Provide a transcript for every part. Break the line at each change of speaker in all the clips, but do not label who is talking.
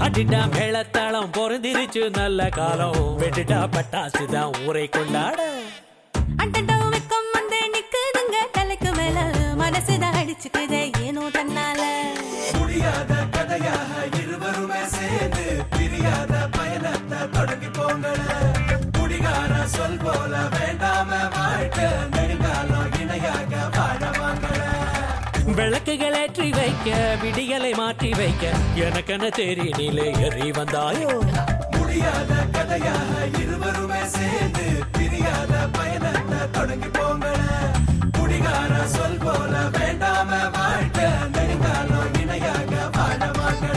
அடிடா மேளத்தாளம் பொருந்திருச்சு நல்ல காலம் வெட்டுடா பட்டாசு தான் ஊரை கொண்டாட
அண்டண்டோ வெக்கம் வந்து நிக்குதுங்க தலைக்கு மேல மனசுதான் அடிச்சுக்குதே ஏனோ தன்னால
முடியாத கதையாக இருவருமே சேர்ந்து பிரியாத பயணத்தை தொடங்கி போங்கள குடிகார சொல் போல வேண்டாம வாழ்க்கை நெடுங்காலம் இணையாக வாழ வாங்கள
விளக்குகள் ஏற்றி வைக்க விடியலை மாற்றி வைக்க எனக்கென தேரி நீலே எறி வந்தாயோ
முடியாத கதையாக இருவருமே சேர்ந்து பிரியாத பயணத்தை தொடங்கி போங்கள குடிகார சொல் போல வேண்டாம வாழ்க்கை நெடுங்காலம் இணையாக வாழ வாங்கள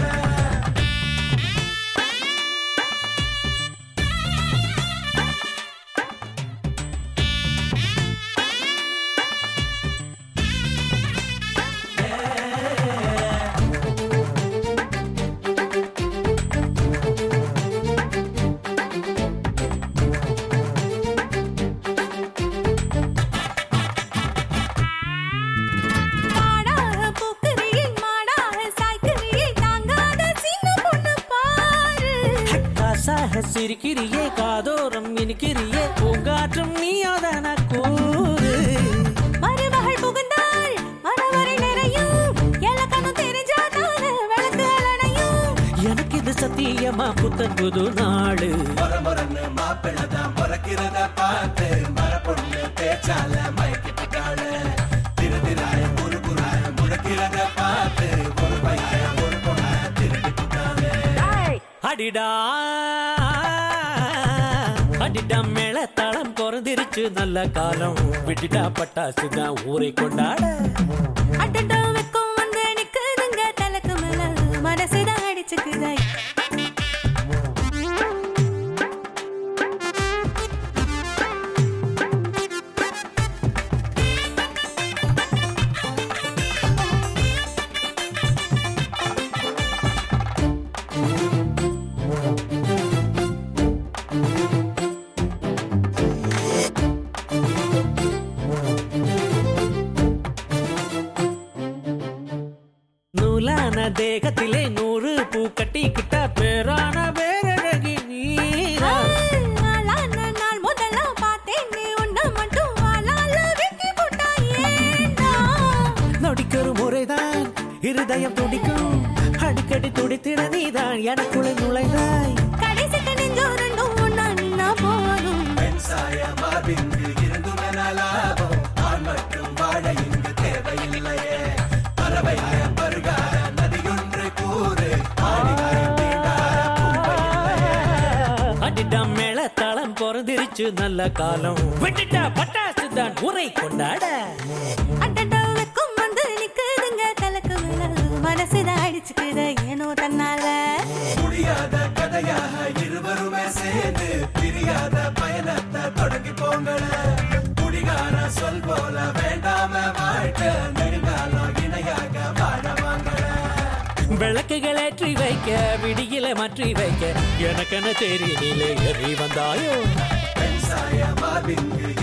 மாடாக பூக்குறியே மாடாக சாய்க்குறியே தாங்காத சின்ன பொண்ணு பாரு
காசாக சிரிக்கிறியே காதோரம் இனிக்கிறியே பூங்காற்றும் நீயோதான கூறு
மருமகள் புகுந்தாள் மனவரை நிறையும் எலக்கணும் தெரிஞ்சாதான விளக்கு அலனையும்
எனக்கு இது சத்தியமா புத்தன் புது நாடு
மொரமொரன்னு மாப்பிள்ளை தான் பிறக்கிறத பார்த்து மரப்பொண்ணு பேச்சால மயக்கிட்டாளு திரு திராய குரு குராய முழக்கிறத பார்த்து ஒரு பையன் ஒரு பொண்ண திருடிட்டாளு
அடிடா அடிடா மேளத்தாளம் குறைந்திருச்சு நல்ல காலம் விட்டுட்டா பட்டாசு தான் ஊரை கொண்டாட
அடடா வெக்கம் வந்து நிக்குதுங்க தலைக்கு மேல மனசுதான் அடிச்சுக்குதே
நூலான தேகத்திலே நூறு பூ கட்டிக்கிட்ட பேரான பேரழகி நீரா
ஆளான நாள் முதல்ல பார்த்தேன் நீ உன்னை மட்டும் ஆளால வெட்டி போட்டா ஏண்டா
நொடிக்கொரு முறைதான் இருதயம் துடிக்கும் அடிக்கடி துடித்திட நீதான் எனக்குள்ளே நுழைந்தாய்
கடைசிக்கு நெஞ்சோம் ரெண்டும் ஒண்ணா நின்னா போதும்
பெண் சாய மார்பிங்கு இருந்தும் என லாபம் ஆண் மற்றும் வாழ இங்கு தேவையில்லையே பறவையாய பருகார நதியொன்று கூறு ஆடிகார தீண்டார பூவை இல்லையே
அடிடா மேளத்தாளம் பிறந்திருச்சு நல்ல காலம் விட்டுட்டா பட்டாசு தான் ஊரை கொண்டாட
அடடா வெக்கம் வந்து நிக்குதுங்க தலைக்கு மேல மனசுதான் அடிச்சுக்குதே ஏனோ தன்னால
முடியாத கதையாக இருவருமே சேர்ந்து பிரியாத பயணத்தை தொடங்கி போங்கள குடிகார சொல் போல வேண்டாம வாழ்க்கை நெடுங்காலம் இணையாக வாழ வாங்கள
விளக்குகள் ஏற்றி வைக்க விடியில மாற்றி வைக்க எனக்கென தேரி நீலே எறி வந்தாயோ
பெண் சாய மார்பிங்கு